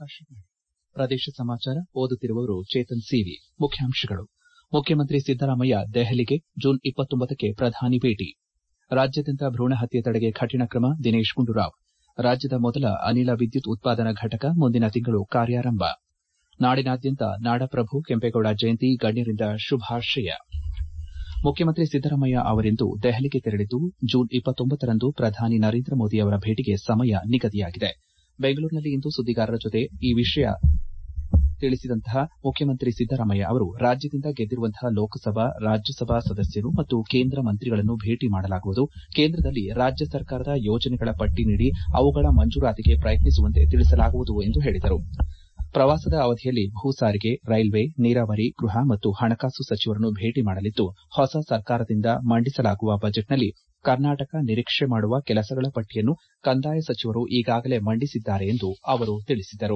ಆಕಾಶವಾಣಿ ಪ್ರದೇಶ ಸಮಾಚಾರ ಓದುತ್ತಿರುವವರು ಚೇತನ್ ಸಿವಿ ಮುಖ್ಯಾಂಶಗಳು ಮುಖ್ಯಮಂತ್ರಿ ಸಿದ್ದರಾಮಯ್ಯ ದೆಹಲಿಗೆ ಜೂನ್ ಕ್ಕೆ ಪ್ರಧಾನಿ ಭೇಟಿ ರಾಜ್ಯಾದ್ಯಂತ ಭ್ರೂಣ ಹತ್ಯೆ ತಡೆಗೆ ಕಠಿಣ ಕ್ರಮ ದಿನೇಶ್ ಗುಂಡೂರಾವ್ ರಾಜ್ಯದ ಮೊದಲ ಅನಿಲ ವಿದ್ಯುತ್ ಉತ್ಪಾದನಾ ಘಟಕ ಮುಂದಿನ ತಿಂಗಳು ಕಾರ್ಯಾರಂಭ ನಾಡಿನಾದ್ಯಂತ ನಾಡಪ್ರಭು ಕೆಂಪೇಗೌಡ ಜಯಂತಿ ಗಣ್ಯರಿಂದ ಶುಭಾಶಯ ಮುಖ್ಯಮಂತ್ರಿ ಸಿದ್ದರಾಮಯ್ಯ ಅವರಿಂದು ದೆಹಲಿಗೆ ತೆರಳಿದ್ದು ಜೂನ್ ರಂದು ಪ್ರಧಾನಿ ನರೇಂದ್ರ ಮೋದಿ ಅವರ ಭೇಟಿಗೆ ಸಮಯ ನಿಗದಿಯಾಗಿದೆ ಬೆಂಗಳೂರಿನಲ್ಲಿಂದು ಸುದ್ದಿಗಾರರ ಜೊತೆ ಈ ವಿಷಯ ತಿಳಿಸಿದ ಮುಖ್ಯಮಂತ್ರಿ ಸಿದ್ದರಾಮಯ್ಯ ಅವರು ರಾಜ್ಯದಿಂದ ಗೆದ್ದಿರುವಂತಹ ಲೋಕಸಭಾ ರಾಜ್ಯಸಭಾ ಸದಸ್ಯರು ಮತ್ತು ಕೇಂದ್ರ ಮಂತ್ರಿಗಳನ್ನು ಭೇಟಿ ಮಾಡಲಾಗುವುದು ಕೇಂದ್ರದಲ್ಲಿ ರಾಜ್ಯ ಸರ್ಕಾರದ ಯೋಜನೆಗಳ ಪಟ್ಟಿ ನೀಡಿ ಅವುಗಳ ಮಂಜೂರಾತಿಗೆ ಪ್ರಯತ್ನಿಸುವಂತೆ ತಿಳಿಸಲಾಗುವುದು ಎಂದು ಹೇಳಿದರು ಪ್ರವಾಸದ ಅವಧಿಯಲ್ಲಿ ಭೂ ಸಾರಿಗೆ ರೈಲ್ವೆ ನೀರಾವರಿ ಗೃಹ ಮತ್ತು ಹಣಕಾಸು ಸಚಿವರನ್ನು ಭೇಟಿ ಮಾಡಲಿದ್ದು ಹೊಸ ಸರ್ಕಾರದಿಂದ ಮಂಡಿಸಲಾಗುವ ಬಜೆಟ್ನಲ್ಲಿ ಕರ್ನಾಟಕ ನಿರೀಕ್ಷೆ ಮಾಡುವ ಕೆಲಸಗಳ ಪಟ್ಟಿಯನ್ನು ಕಂದಾಯ ಸಚಿವರು ಈಗಾಗಲೇ ಮಂಡಿಸಿದ್ದಾರೆ ಎಂದು ಅವರು ತಿಳಿಸಿದರು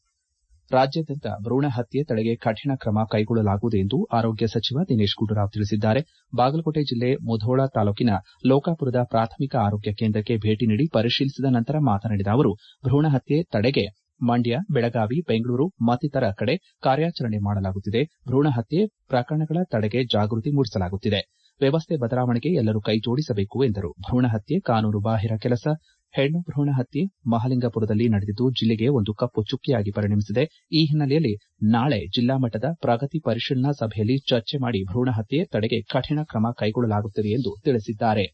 ರಾಜ್ಯಾದ್ಯಂತ ಭ್ರೂಣ ಹತ್ಯೆ ತಡೆಗೆ ಕಠಿಣ ಕ್ರಮ ಕೈಗೊಳ್ಳಲಾಗುವುದು ಎಂದು ಆರೋಗ್ಯ ಸಚಿವ ದಿನೇಶ್ ಗುಂಡೂರಾವ್ ತಿಳಿಸಿದ್ದಾರೆ ಬಾಗಲಕೋಟೆ ಜಿಲ್ಲೆ ಮುಧೋಳ ತಾಲೂಕಿನ ಲೋಕಾಪುರದ ಪ್ರಾಥಮಿಕ ಆರೋಗ್ಯ ಕೇಂದ್ರಕ್ಕೆ ಭೇಟಿ ನೀಡಿ ಪರಿಶೀಲಿಸಿದ ನಂತರ ಮಾತನಾಡಿದ ಅವರು ಭ್ರೂಣ ಹತ್ಯೆ ತಡೆಗೆ ಮಂಡ್ಯ ಬೆಳಗಾವಿ ಬೆಂಗಳೂರು ಮತ್ತಿತರ ಕಡೆ ಕಾರ್ಯಾಚರಣೆ ಮಾಡಲಾಗುತ್ತಿದೆ ಭ್ರೂಣ ಹತ್ಯೆ ಪ್ರಕರಣಗಳ ತಡೆಗೆ ಜಾಗೃತಿ ಮೂಡಿಸಲಾಗುತ್ತಿದೆ ವ್ಯವಸ್ಥೆ ಬದಲಾವಣೆಗೆ ಎಲ್ಲರೂ ಕೈಜೋಡಿಸಬೇಕು ಎಂದರು ಭ್ರೂಣ ಹತ್ಯೆ ಕಾನೂನು ಬಾಹಿರ ಕೆಲಸ ಹೆಣ್ಣು ಭ್ರೂಣ ಹತ್ಯೆ ಮಹಾಲಿಂಗಪುರದಲ್ಲಿ ನಡೆದಿದ್ದು ಜಿಲ್ಲೆಗೆ ಒಂದು ಕಪ್ಪು ಚುಕ್ಕೆಯಾಗಿ ಪರಿಣಮಿಸಿದೆ ಈ ಹಿನ್ನೆಲೆಯಲ್ಲಿ ನಾಳೆ ಜಿಲ್ಲಾ ಮಟ್ಟದ ಪ್ರಗತಿ ಪರಿಶೀಲನಾ ಸಭೆಯಲ್ಲಿ ಚರ್ಚೆ ಮಾಡಿ ಭ್ರೂಣ ಹತ್ಯೆ ತಡೆಗೆ ಕಠಿಣ ಕ್ರಮ ಕೈಗೊಳ್ಳಲಾಗುತ್ತದೆ ಎಂದು ತಿಳಿಸಿದ್ದಾರೆ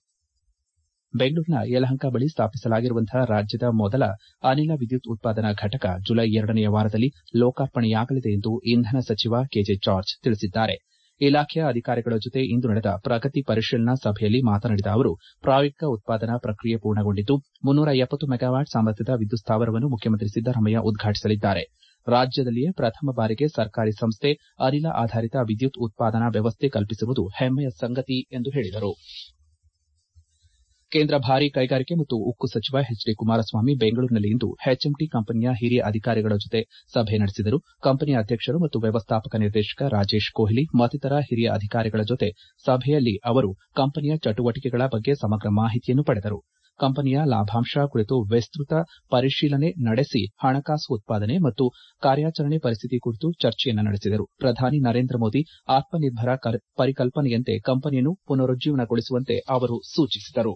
ಬೆಂಗಳೂರಿನ ಯಲಹಂಕ ಬಳಿ ಸ್ಥಾಪಿಸಲಾಗಿರುವಂತಹ ರಾಜ್ಯದ ಮೊದಲ ಅನಿಲ ವಿದ್ಯುತ್ ಉತ್ಪಾದನಾ ಘಟಕ ಜುಲೈ ಎರಡನೆಯ ವಾರದಲ್ಲಿ ಲೋಕಾರ್ಪಣೆಯಾಗಲಿದೆ ಎಂದು ಇಂಧನ ಸಚಿವ ಕೆಜೆ ಜಾರ್ಜ್ ತಿಳಿಸಿದ್ದಾರೆ ಇಲಾಖೆಯ ಅಧಿಕಾರಿಗಳ ಜೊತೆ ಇಂದು ನಡೆದ ಪ್ರಗತಿ ಪರಿಶೀಲನಾ ಸಭೆಯಲ್ಲಿ ಮಾತನಾಡಿದ ಅವರು ಪ್ರಾಯೋಗಿಕ ಉತ್ಪಾದನಾ ಪ್ರಕ್ರಿಯೆ ಪೂರ್ಣಗೊಂಡಿದ್ದು ಮುನ್ನೂರ ಎಪ್ಪತ್ತು ಮೆಗಾವ್ಯಾಟ್ ಸಾಮರ್ಥ್ಯದ ವಿದ್ಯುತ್ ಸ್ಥಾವರವನ್ನು ಮುಖ್ಯಮಂತ್ರಿ ಸಿದ್ದರಾಮಯ್ಯ ಉದ್ಘಾಟಿಸಲಿದ್ದಾರೆ ರಾಜ್ಯದಲ್ಲಿಯೇ ಪ್ರಥಮ ಬಾರಿಗೆ ಸರ್ಕಾರಿ ಸಂಸ್ಥೆ ಅನಿಲ ಆಧಾರಿತ ವಿದ್ಯುತ್ ಉತ್ಪಾದನಾ ವ್ಯವಸ್ಥೆ ಕಲ್ಪಿಸಿರುವುದು ಹೆಮ್ಮೆಯ ಸಂಗತಿ ಎಂದು ಹೇಳಿದರು ಕೇಂದ್ರ ಭಾರೀ ಕೈಗಾರಿಕೆ ಮತ್ತು ಉಕ್ಕು ಸಚಿವ ಎಚ್ ಡಿ ಕುಮಾರಸ್ವಾಮಿ ಬೆಂಗಳೂರಿನಲ್ಲಿಂದು ಎಚ್ಎಂಟಿ ಕಂಪನಿಯ ಹಿರಿಯ ಅಧಿಕಾರಿಗಳ ಜೊತೆ ಸಭೆ ನಡೆಸಿದರು ಕಂಪನಿಯ ಅಧ್ಯಕ್ಷರು ಮತ್ತು ವ್ಯವಸ್ಥಾಪಕ ನಿರ್ದೇಶಕ ರಾಜೇಶ್ ಕೊಹ್ಲಿ ಮತ್ತಿತರ ಹಿರಿಯ ಅಧಿಕಾರಿಗಳ ಜೊತೆ ಸಭೆಯಲ್ಲಿ ಅವರು ಕಂಪನಿಯ ಚಟುವಟಿಕೆಗಳ ಬಗ್ಗೆ ಸಮಗ್ರ ಮಾಹಿತಿಯನ್ನು ಪಡೆದರು ಕಂಪನಿಯ ಲಾಭಾಂಶ ಕುರಿತು ವಿಸ್ತೃತ ಪರಿಶೀಲನೆ ನಡೆಸಿ ಹಣಕಾಸು ಉತ್ಪಾದನೆ ಮತ್ತು ಕಾರ್ಯಾಚರಣೆ ಪರಿಸ್ಥಿತಿ ಕುರಿತು ಚರ್ಚೆಯನ್ನು ನಡೆಸಿದರು ಪ್ರಧಾನಿ ನರೇಂದ್ರ ಮೋದಿ ಆತ್ಮನಿರ್ಭರ ಪರಿಕಲ್ಪನೆಯಂತೆ ಕಂಪನಿಯನ್ನು ಪುನರುಜ್ಜೀವನಗೊಳಿಸುವಂತೆ ಅವರು ಸೂಚಿಸಿದರು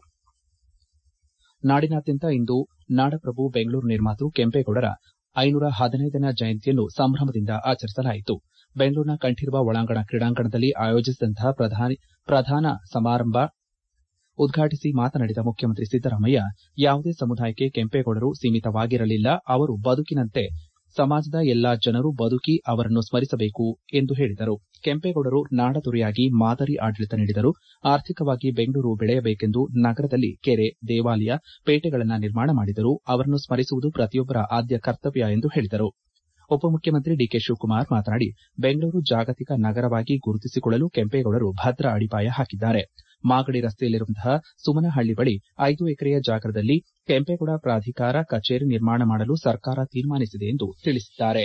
ನಾಡಿನಾದ್ಯಂತ ಇಂದು ನಾಡಪ್ರಭು ಬೆಂಗಳೂರು ನಿರ್ಮಾತೃ ಕೆಂಪೇಗೌಡರ ಐನೂರ ಹದಿನೈದನೇ ಜಯಂತಿಯನ್ನು ಸಂಭ್ರಮದಿಂದ ಆಚರಿಸಲಾಯಿತು ಬೆಂಗಳೂರಿನ ಕಂಠೀರವ ಒಳಾಂಗಣ ಕ್ರೀಡಾಂಗಣದಲ್ಲಿ ಆಯೋಜಿಸಿದಂತಹ ಪ್ರಧಾನ ಸಮಾರಂಭ ಉದ್ಘಾಟಿಸಿ ಮಾತನಾಡಿದ ಮುಖ್ಯಮಂತ್ರಿ ಸಿದ್ದರಾಮಯ್ಯ ಯಾವುದೇ ಸಮುದಾಯಕ್ಕೆ ಕೆಂಪೇಗೌಡರು ಸೀಮಿತವಾಗಿರಲಿಲ್ಲ ಅವರು ಬದುಕಿನಂತೆ ಸಮಾಜದ ಎಲ್ಲಾ ಜನರು ಬದುಕಿ ಅವರನ್ನು ಸ್ಮರಿಸಬೇಕು ಎಂದು ಹೇಳಿದರು ಕೆಂಪೇಗೌಡರು ನಾಡದೊರೆಯಾಗಿ ಮಾದರಿ ಆಡಳಿತ ನೀಡಿದರು ಆರ್ಥಿಕವಾಗಿ ಬೆಂಗಳೂರು ಬೆಳೆಯಬೇಕೆಂದು ನಗರದಲ್ಲಿ ಕೆರೆ ದೇವಾಲಯ ಪೇಟೆಗಳನ್ನು ನಿರ್ಮಾಣ ಮಾಡಿದರು ಅವರನ್ನು ಸ್ಮರಿಸುವುದು ಪ್ರತಿಯೊಬ್ಬರ ಆದ್ಯ ಕರ್ತವ್ಯ ಎಂದು ಹೇಳಿದರು ಉಪಮುಖ್ಯಮಂತ್ರಿ ಡಿಕೆ ಶಿವಕುಮಾರ್ ಮಾತನಾಡಿ ಬೆಂಗಳೂರು ಜಾಗತಿಕ ನಗರವಾಗಿ ಗುರುತಿಸಿಕೊಳ್ಳಲು ಕೆಂಪೇಗೌಡರು ಭದ್ರ ಅಡಿಪಾಯ ಹಾಕಿದ್ದಾರೆ ಮಾಗಡಿ ರಸ್ತೆಯಲ್ಲಿರುವಂತಹ ಸುಮನಹಳ್ಳಿ ಬಳಿ ಐದು ಎಕರೆಯ ಜಾಗದಲ್ಲಿ ಕೆಂಪೇಗೌಡ ಪ್ರಾಧಿಕಾರ ಕಚೇರಿ ನಿರ್ಮಾಣ ಮಾಡಲು ಸರ್ಕಾರ ತೀರ್ಮಾನಿಸಿದೆ ಎಂದು ತಿಳಿಸಿದ್ದಾರೆ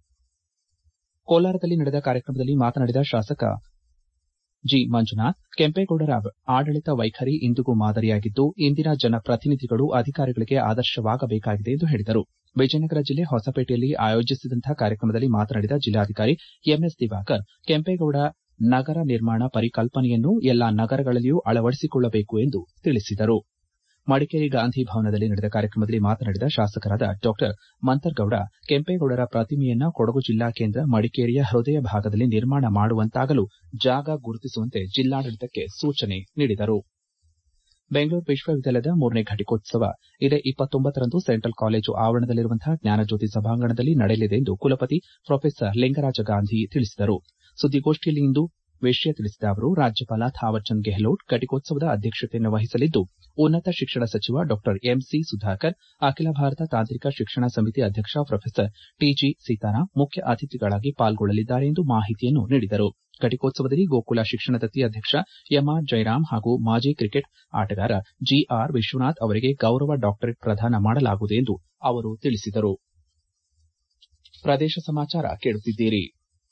ಕೋಲಾರದಲ್ಲಿ ನಡೆದ ಕಾರ್ಯಕ್ರಮದಲ್ಲಿ ಮಾತನಾಡಿದ ಶಾಸಕ ಜಿ ಮಂಜುನಾಥ್ ಕೆಂಪೇಗೌಡರ ಆಡಳಿತ ವೈಖರಿ ಇಂದಿಗೂ ಮಾದರಿಯಾಗಿದ್ದು ಇಂದಿನ ಜನಪ್ರತಿನಿಧಿಗಳು ಅಧಿಕಾರಿಗಳಿಗೆ ಆದರ್ಶವಾಗಬೇಕಾಗಿದೆ ಎಂದು ಹೇಳಿದರು ವಿಜಯನಗರ ಜಿಲ್ಲೆ ಹೊಸಪೇಟೆಯಲ್ಲಿ ಆಯೋಜಿಸಿದಂತಹ ಕಾರ್ಯಕ್ರಮದಲ್ಲಿ ಮಾತನಾಡಿದ ಜಿಲ್ಲಾಧಿಕಾರಿ ಎಂಎಸ್ ದಿವಾಕರ್ ಕೆಂಪೇಗೌಡ ನಗರ ನಿರ್ಮಾಣ ಪರಿಕಲ್ಪನೆಯನ್ನು ಎಲ್ಲಾ ನಗರಗಳಲ್ಲಿಯೂ ಅಳವಡಿಸಿಕೊಳ್ಳಬೇಕು ಎಂದು ತಿಳಿಸಿದರು ಮಡಿಕೇರಿ ಗಾಂಧಿ ಭವನದಲ್ಲಿ ನಡೆದ ಕಾರ್ಯಕ್ರಮದಲ್ಲಿ ಮಾತನಾಡಿದ ಶಾಸಕರಾದ ಡಾ ಮಂತರ್ಗೌಡ ಕೆಂಪೇಗೌಡರ ಪ್ರತಿಮೆಯನ್ನ ಕೊಡಗು ಜಿಲ್ಲಾ ಕೇಂದ್ರ ಮಡಿಕೇರಿಯ ಹೃದಯ ಭಾಗದಲ್ಲಿ ನಿರ್ಮಾಣ ಮಾಡುವಂತಾಗಲು ಜಾಗ ಗುರುತಿಸುವಂತೆ ಜಿಲ್ಲಾಡಳಿತಕ್ಕೆ ಸೂಚನೆ ನೀಡಿದರು ಬೆಂಗಳೂರು ವಿಶ್ವವಿದ್ಯಾಲಯದ ಮೂರನೇ ಘಟಿಕೋತ್ಸವ ಇದೇ ರಂದು ಸೆಂಟ್ರಲ್ ಕಾಲೇಜು ಆವರಣದಲ್ಲಿರುವಂತಹ ಜ್ಞಾನಜ್ಯೋತಿ ಸಭಾಂಗಣದಲ್ಲಿ ನಡೆಯಲಿದೆ ಎಂದು ಕುಲಪತಿ ಪ್ರೊಫೆಸರ್ ಲಿಂಗರಾಜ ಗಾಂಧಿ ತಿಳಿಸಿದರು ಸುದ್ದಿಗೋಷ್ಠಿಯಲ್ಲಿಂದು ವಿಷಯ ತಿಳಿಸಿದ ಅವರು ರಾಜ್ಯಪಾಲ ಥಾವರ್ಚಂದ್ ಗೆಹ್ಲೋಟ್ ಘಟಿಕೋತ್ಸವದ ಅಧ್ಯಕ್ಷತೆಯನ್ನು ವಹಿಸಲಿದ್ದು ಉನ್ನತ ಶಿಕ್ಷಣ ಸಚಿವ ಡಾ ಎಂಸಿ ಸುಧಾಕರ್ ಅಖಿಲ ಭಾರತ ತಾಂತ್ರಿಕ ಶಿಕ್ಷಣ ಸಮಿತಿ ಅಧ್ಯಕ್ಷ ಪ್ರೊಫೆಸರ್ ಟಿಜಿ ಸೀತಾರಾಮ್ ಮುಖ್ಯ ಅತಿಥಿಗಳಾಗಿ ಪಾಲ್ಗೊಳ್ಳಲಿದ್ದಾರೆ ಎಂದು ಮಾಹಿತಿಯನ್ನು ನೀಡಿದರು ಘಟಿಕೋತ್ಸವದಲ್ಲಿ ಗೋಕುಲ ಶಿಕ್ಷಣ ದತ್ತಿ ಅಧ್ಯಕ್ಷ ಎಂಆರ್ ಜಯರಾಮ್ ಹಾಗೂ ಮಾಜಿ ಕ್ರಿಕೆಟ್ ಆಟಗಾರ ಜಿಆರ್ ವಿಶ್ವನಾಥ್ ಅವರಿಗೆ ಗೌರವ ಡಾಕ್ಟರೇಟ್ ಪ್ರದಾನ ಮಾಡಲಾಗುವುದು ಎಂದು ಅವರು ತಿಳಿಸಿದರು ಪ್ರದೇಶ ಸಮಾಚಾರ ಕೇಳುತ್ತಿದ್ದೀರಿ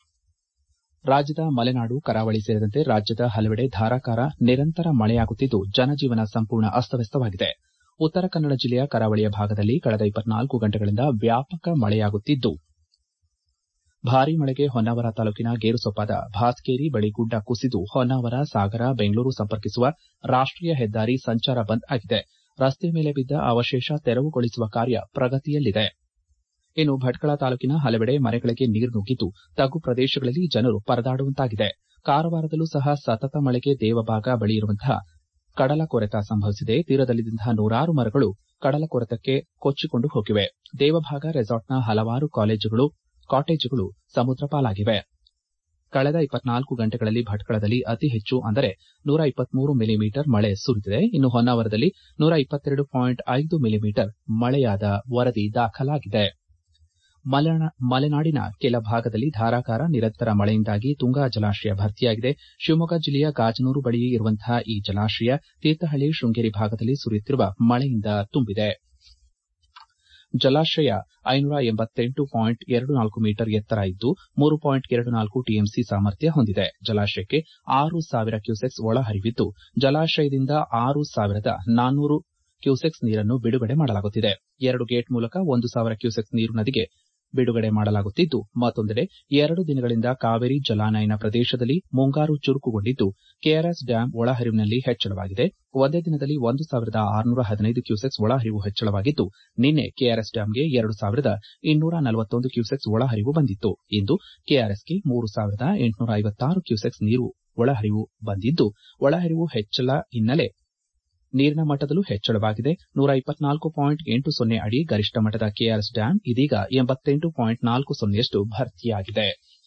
ರಾಜ್ಯದ ಮಲೆನಾಡು ಕರಾವಳಿ ಸೇರಿದಂತೆ ರಾಜ್ಯದ ಹಲವೆಡೆ ಧಾರಾಕಾರ ನಿರಂತರ ಮಳೆಯಾಗುತ್ತಿದ್ದು ಜನಜೀವನ ಸಂಪೂರ್ಣ ಅಸ್ತವ್ಯಸ್ತವಾಗಿದೆ ಉತ್ತರ ಕನ್ನಡ ಜಿಲ್ಲೆಯ ಕರಾವಳಿಯ ಭಾಗದಲ್ಲಿ ಕಳೆದ ಇಪ್ಪತ್ನಾಲ್ಕು ಗಂಟೆಗಳಿಂದ ವ್ಯಾಪಕ ಮಳೆಯಾಗುತ್ತಿದ್ದು ಭಾರೀ ಮಳೆಗೆ ಹೊನ್ನಾವರ ತಾಲೂಕಿನ ಗೇರುಸೊಪ್ಪಾದ ಭಾಸ್ಕೇರಿ ಬಳಿ ಗುಡ್ಡ ಕುಸಿದು ಹೊನ್ನಾವರ ಸಾಗರ ಬೆಂಗಳೂರು ಸಂಪರ್ಕಿಸುವ ರಾಷ್ಟೀಯ ಹೆದ್ದಾರಿ ಸಂಚಾರ ಬಂದ್ ಆಗಿದೆ ರಸ್ತೆ ಮೇಲೆ ಬಿದ್ದ ಅವಶೇಷ ತೆರವುಗೊಳಿಸುವ ಕಾರ್ಯ ಪ್ರಗತಿಯಲ್ಲಿದೆ ಇನ್ನು ಭಟ್ಕಳ ತಾಲೂಕಿನ ಹಲವೆಡೆ ಮನೆಗಳಿಗೆ ನೀರು ನುಗ್ಗಿದ್ದು ತಗ್ಗು ಪ್ರದೇಶಗಳಲ್ಲಿ ಜನರು ಪರದಾಡುವಂತಾಗಿದೆ ಕಾರವಾರದಲ್ಲೂ ಸಹ ಸತತ ಮಳೆಗೆ ದೇವಭಾಗ ಬಳಿ ಇರುವಂತಹ ಕಡಲ ಕೊರೆತ ಸಂಭವಿಸಿದೆ ತೀರದಲ್ಲಿದ್ದಂತಹ ನೂರಾರು ಮರಗಳು ಕಡಲ ಕೊರೆತಕ್ಕೆ ಕೊಚ್ಚಿಕೊಂಡು ಹೋಗಿವೆ ದೇವಭಾಗ ರೆಸಾರ್ಟ್ನ ಹಲವಾರು ಕಾಲೇಜುಗಳು ಕಾಟೇಜುಗಳು ಸಮುದ್ರ ಪಾಲಾಗಿವೆ ಕಳೆದ ಇಪ್ಪತ್ನಾಲ್ಕು ಗಂಟೆಗಳಲ್ಲಿ ಭಟ್ಕಳದಲ್ಲಿ ಅತಿ ಹೆಚ್ಚು ಅಂದರೆ ನೂರ ಇಪ್ಪತ್ಮೂರು ಮಿಲಿಮೀಟರ್ ಮಳೆ ಸುರಿದಿದೆ ಇನ್ನು ಹೊನ್ನಾವರದಲ್ಲಿ ನೂರ ಇಪ್ಪತ್ತೆರಡು ಪಾಯಿಂಟ್ ಐದು ಮಿಲಿಮೀಟರ್ ಮಳೆಯಾದ ವರದಿ ದಾಖಲಾಗಿದೆ ಮಲೆನಾಡಿನ ಕೆಲ ಭಾಗದಲ್ಲಿ ಧಾರಾಕಾರ ನಿರಂತರ ಮಳೆಯಿಂದಾಗಿ ತುಂಗಾ ಜಲಾಶಯ ಭರ್ತಿಯಾಗಿದೆ ಶಿವಮೊಗ್ಗ ಜಿಲ್ಲೆಯ ಗಾಜನೂರು ಬಳಿ ಇರುವಂತಹ ಈ ಜಲಾಶಯ ತೀರ್ಥಹಳ್ಳಿ ಶೃಂಗೇರಿ ಭಾಗದಲ್ಲಿ ಸುರಿಯುತ್ತಿರುವ ಮಳೆಯಿಂದ ತುಂಬಿದೆ ಜಲಾಶಯ ಐನೂರ ಎಂಬತ್ತೆಂಟು ಪಾಯಿಂಟ್ ಎರಡು ನಾಲ್ಕು ಮೀಟರ್ ಎತ್ತರ ಇದ್ದು ಮೂರು ಪಾಯಿಂಟ್ ಎರಡು ನಾಲ್ಕು ಟಿಎಂಸಿ ಸಾಮರ್ಥ್ಯ ಹೊಂದಿದೆ ಜಲಾಶಯಕ್ಕೆ ಆರು ಸಾವಿರ ಕ್ಯೂಸೆಕ್ಸ್ ಒಳಹರಿವಿದ್ದು ಜಲಾಶಯದಿಂದ ಆರು ಸಾವಿರದ ನಾನ್ನೂರು ಕ್ಯೂಸೆಕ್ಸ್ ನೀರನ್ನು ಬಿಡುಗಡೆ ಮಾಡಲಾಗುತ್ತಿದೆ ಎರಡು ಗೇಟ್ ಮೂಲಕ ಒಂದು ಸಾವಿರ ಕ್ಯೂಸೆಕ್ಸ್ ನೀರು ನದಿಗೆ ಬಿಡುಗಡೆ ಮಾಡಲಾಗುತ್ತಿದ್ದು ಮತ್ತೊಂದೆಡೆ ಎರಡು ದಿನಗಳಿಂದ ಕಾವೇರಿ ಜಲಾನಯನ ಪ್ರದೇಶದಲ್ಲಿ ಮುಂಗಾರು ಚುರುಕುಗೊಂಡಿದ್ದು ಕೆಆರ್ಎಸ್ ಡ್ಯಾಂ ಒಳಹರಿವಿನಲ್ಲಿ ಹೆಚ್ಚಳವಾಗಿದೆ ಒಂದೇ ದಿನದಲ್ಲಿ ಒಂದು ಸಾವಿರದ ಆರುನೂರ ಹದಿನೈದು ಕ್ಯೂಸೆಕ್ಸ್ ಒಳಹರಿವು ಹೆಚ್ಚಳವಾಗಿದ್ದು ನಿನ್ನೆ ಕೆಆರ್ಎಸ್ ಡ್ಯಾಂಗೆ ಎರಡು ಸಾವಿರದ ಇನ್ನೂರ ನಲವತ್ತೊಂದು ಕ್ಯೂಸೆಕ್ಸ್ ಒಳಹರಿವು ಬಂದಿತ್ತು ಇಂದು ಕೆಆರ್ಎಸ್ಗೆ ಮೂರು ಸಾವಿರದ ಎಂಟುನೂರ ಐವತ್ತಾರು ಕ್ಯೂಸೆಕ್ಸ್ ನೀರು ಒಳಹರಿವು ಬಂದಿದ್ದು ಒಳಹರಿವು ಹೆಚ್ಚಳ ಹಿನ್ನೆಲೆ ನೀರಿನ ಮಟ್ಟದಲ್ಲೂ ಹೆಚ್ಚಳವಾಗಿದೆ ನೂರ ಇಪ್ಪತ್ನಾಲ್ಕು ಪಾಯಿಂಟ್ ಎಂಟು ಸೊನ್ನೆ ಅಡಿ ಗರಿಷ್ಠ ಮಟ್ಟದ ಕೆಆರ್ಎಸ್ ಡ್ಯಾಂ ಇದೀಗ ಎಂಬತ್ತೆಂಟು ಪಾಯಿಂಟ್ ನಾಲ್ಕು ಸೊನ್ನೆಯಷ್ಟು ಭರ್ತಿಯಾಗಿದೆ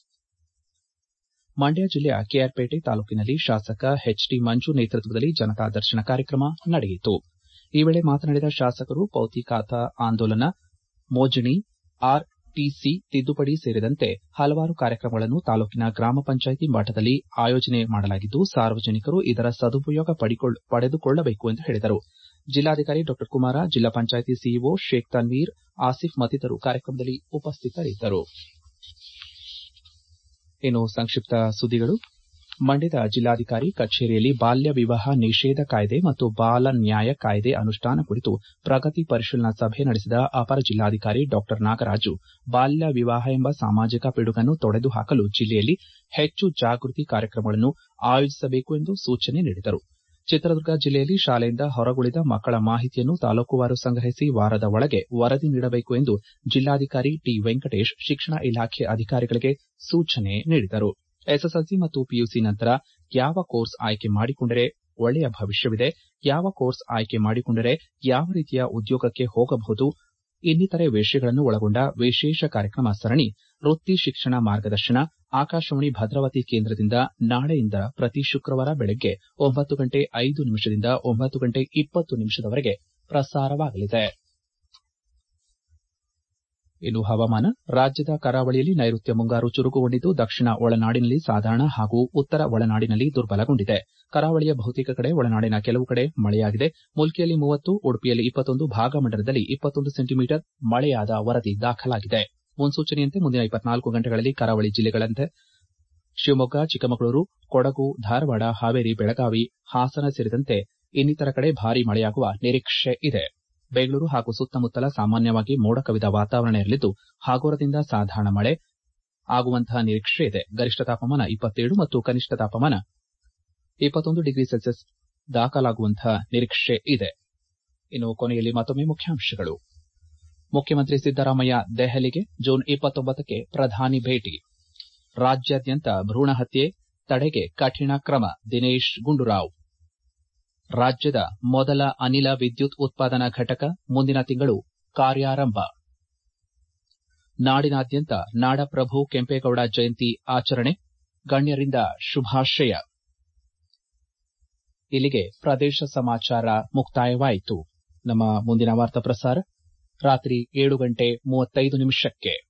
ಮಂಡ್ಯ ಜಿಲ್ಲೆಯ ಕೆಆರ್ಪೇಟೆ ತಾಲೂಕಿನಲ್ಲಿ ಶಾಸಕ ಎಚ್ಡಿ ಮಂಜು ನೇತೃತ್ವದಲ್ಲಿ ಜನತಾ ದರ್ಶನ ಕಾರ್ಯಕ್ರಮ ನಡೆಯಿತು ಈ ವೇಳೆ ಮಾತನಾಡಿದ ಶಾಸಕರು ಪೌತಿಕಾತ ಆಂದೋಲನ ಮೋಜಣಿ ಆರ್ಟಿಸಿ ತಿದ್ದುಪಡಿ ಸೇರಿದಂತೆ ಹಲವಾರು ಕಾರ್ಯಕ್ರಮಗಳನ್ನು ತಾಲೂಕಿನ ಗ್ರಾಮ ಪಂಚಾಯಿತಿ ಮಟ್ಟದಲ್ಲಿ ಆಯೋಜನೆ ಮಾಡಲಾಗಿದ್ದು ಸಾರ್ವಜನಿಕರು ಇದರ ಸದುಪಯೋಗ ಪಡೆದುಕೊಳ್ಳಬೇಕು ಎಂದು ಹೇಳಿದರು ಜಿಲ್ಲಾಧಿಕಾರಿ ಡಾ ಕುಮಾರ ಜಿಲ್ಲಾ ಪಂಚಾಯಿತಿ ಸಿಇಒ ಶೇಖ್ ತನ್ವೀರ್ ಆಸಿಫ್ ಮತ್ತಿತರರು ಕಾರ್ಯಕ್ರಮದಲ್ಲಿ ಉಪಸ್ಥಿತರಿದ್ದರು ಇನ್ನು ಸಂಕ್ಷಿಪ್ತ ಸುದ್ದಿಗಳು ಮಂಡ್ಯದ ಜಿಲ್ಲಾಧಿಕಾರಿ ಕಚೇರಿಯಲ್ಲಿ ಬಾಲ್ಯ ವಿವಾಹ ನಿಷೇಧ ಕಾಯ್ದೆ ಮತ್ತು ಬಾಲ ನ್ಯಾಯ ಕಾಯ್ದೆ ಅನುಷ್ಠಾನ ಕುರಿತು ಪ್ರಗತಿ ಪರಿಶೀಲನಾ ಸಭೆ ನಡೆಸಿದ ಅಪರ ಜಿಲ್ಲಾಧಿಕಾರಿ ಡಾ ನಾಗರಾಜು ಬಾಲ್ಯ ವಿವಾಹ ಎಂಬ ಸಾಮಾಜಿಕ ಪಿಡುಗನ್ನು ತೊಡೆದು ಹಾಕಲು ಜಿಲ್ಲೆಯಲ್ಲಿ ಹೆಚ್ಚು ಜಾಗೃತಿ ಕಾರ್ಯಕ್ರಮಗಳನ್ನು ಆಯೋಜಿಸಬೇಕು ಎಂದು ಸೂಚನೆ ನೀಡಿದರು ಚಿತ್ರದುರ್ಗ ಜಿಲ್ಲೆಯಲ್ಲಿ ಶಾಲೆಯಿಂದ ಹೊರಗುಳಿದ ಮಕ್ಕಳ ಮಾಹಿತಿಯನ್ನು ತಾಲೂಕುವಾರು ಸಂಗ್ರಹಿಸಿ ವಾರದ ಒಳಗೆ ವರದಿ ನೀಡಬೇಕು ಎಂದು ಜಿಲ್ಲಾಧಿಕಾರಿ ಟಿ ವೆಂಕಟೇಶ್ ಶಿಕ್ಷಣ ಇಲಾಖೆ ಅಧಿಕಾರಿಗಳಿಗೆ ಸೂಚನೆ ನೀಡಿದರು ಎಸ್ಎಸ್ಎಲ್ಸಿ ಮತ್ತು ಪಿಯುಸಿ ನಂತರ ಯಾವ ಕೋರ್ಸ್ ಆಯ್ಕೆ ಮಾಡಿಕೊಂಡರೆ ಒಳ್ಳೆಯ ಭವಿಷ್ಯವಿದೆ ಯಾವ ಕೋರ್ಸ್ ಆಯ್ಕೆ ಮಾಡಿಕೊಂಡರೆ ಯಾವ ರೀತಿಯ ಉದ್ಯೋಗಕ್ಕೆ ಹೋಗಬಹುದು ಇನ್ನಿತರೆ ವಿಷಯಗಳನ್ನು ಒಳಗೊಂಡ ವಿಶೇಷ ಕಾರ್ಯಕ್ರಮ ಸರಣಿ ವೃತ್ತಿ ಶಿಕ್ಷಣ ಮಾರ್ಗದರ್ಶನ ಆಕಾಶವಾಣಿ ಭದ್ರಾವತಿ ಕೇಂದ್ರದಿಂದ ನಾಳೆಯಿಂದ ಪ್ರತಿ ಶುಕ್ರವಾರ ಬೆಳಗ್ಗೆ ಒಂಬತ್ತು ಗಂಟೆ ಐದು ನಿಮಿಷದಿಂದ ಒಂಬತ್ತು ಗಂಟೆ ಇಪ್ಪತ್ತು ನಿಮಿಷದವರೆಗೆ ಪ್ರಸಾರವಾಗಲಿದೆ ಇನ್ನು ಹವಾಮಾನ ರಾಜ್ಯದ ಕರಾವಳಿಯಲ್ಲಿ ನೈಋತ್ಯ ಮುಂಗಾರು ಚುರುಕುಗೊಂಡಿದ್ದು ದಕ್ಷಿಣ ಒಳನಾಡಿನಲ್ಲಿ ಸಾಧಾರಣ ಹಾಗೂ ಉತ್ತರ ಒಳನಾಡಿನಲ್ಲಿ ದುರ್ಬಲಗೊಂಡಿದೆ ಕರಾವಳಿಯ ಬಹುತೇಕ ಕಡೆ ಒಳನಾಡಿನ ಕೆಲವು ಕಡೆ ಮಳೆಯಾಗಿದೆ ಮುಲ್ಕಿಯಲ್ಲಿ ಮೂವತ್ತು ಉಡುಪಿಯಲ್ಲಿ ಇಪ್ಪತ್ತೊಂದು ಭಾಗಮಂಡಲದಲ್ಲಿ ಇಪ್ಪತ್ತೊಂದು ಸೆಂಟಿಮೀಟರ್ ಮಳೆಯಾದ ವರದಿ ದಾಖಲಾಗಿದೆ ಮುನ್ಸೂಚನೆಯಂತೆ ಮುಂದಿನ ಇಪ್ಪತ್ನಾಲ್ಕು ಗಂಟೆಗಳಲ್ಲಿ ಕರಾವಳಿ ಜಿಲ್ಲೆಗಳಂತೆ ಶಿವಮೊಗ್ಗ ಚಿಕ್ಕಮಗಳೂರು ಕೊಡಗು ಧಾರವಾಡ ಹಾವೇರಿ ಬೆಳಗಾವಿ ಹಾಸನ ಸೇರಿದಂತೆ ಇನ್ನಿತರ ಕಡೆ ಭಾರೀ ಮಳೆಯಾಗುವ ನಿರೀಕ್ಷೆ ಇದೆ ಬೆಂಗಳೂರು ಹಾಗೂ ಸುತ್ತಮುತ್ತಲ ಸಾಮಾನ್ಯವಾಗಿ ಮೋಡ ಕವಿದ ವಾತಾವರಣ ಇರಲಿದ್ದು ಹಗುರದಿಂದ ಸಾಧಾರಣ ಮಳೆ ಆಗುವಂತಹ ನಿರೀಕ್ಷೆ ಇದೆ ಗರಿಷ್ಠ ತಾಪಮಾನ ಇಪ್ಪತ್ತೇಳು ಮತ್ತು ಕನಿಷ್ಠ ತಾಪಮಾನ ಇಪ್ಪತ್ತೊಂದು ಡಿಗ್ರಿ ಸೆಲ್ಸಿಯಸ್ ದಾಖಲಾಗುವಂತಹ ನಿರೀಕ್ಷೆ ಇದೆ ಇನ್ನು ಕೊನೆಯಲ್ಲಿ ಮತ್ತೊಮ್ಮೆ ಮುಖ್ಯಾಂಶಗಳು ಮುಖ್ಯಮಂತ್ರಿ ಸಿದ್ದರಾಮಯ್ಯ ದೆಹಲಿಗೆ ಜೂನ್ ಇಪ್ಪತ್ತೊಂಬತ್ತಕ್ಕೆ ಪ್ರಧಾನಿ ಭೇಟಿ ರಾಜ್ಯಾದ್ಯಂತ ಭ್ರೂಣ ಹತ್ಯೆ ತಡೆಗೆ ಕಠಿಣ ಕ್ರಮ ದಿನೇಶ್ ಗುಂಡೂರಾವ್ ರಾಜ್ಯದ ಮೊದಲ ಅನಿಲ ವಿದ್ಯುತ್ ಉತ್ಪಾದನಾ ಘಟಕ ಮುಂದಿನ ತಿಂಗಳು ಕಾರ್ಯಾರಂಭ ನಾಡಿನಾದ್ಯಂತ ನಾಡಪ್ರಭು ಕೆಂಪೇಗೌಡ ಜಯಂತಿ ಆಚರಣೆ ಗಣ್ಯರಿಂದ ಶುಭಾಶಯ ಇಲ್ಲಿಗೆ ಪ್ರದೇಶ ಸಮಾಚಾರ ಮುಕ್ತಾಯವಾಯಿತು ನಮ್ಮ ಮುಂದಿನ ವಾರ್ತಾ ಪ್ರಸಾರ ರಾತ್ರಿ ಏಳು ಗಂಟೆ ಮೂವತ್ತೈದು ನಿಮಿಷಕ್ಕೆ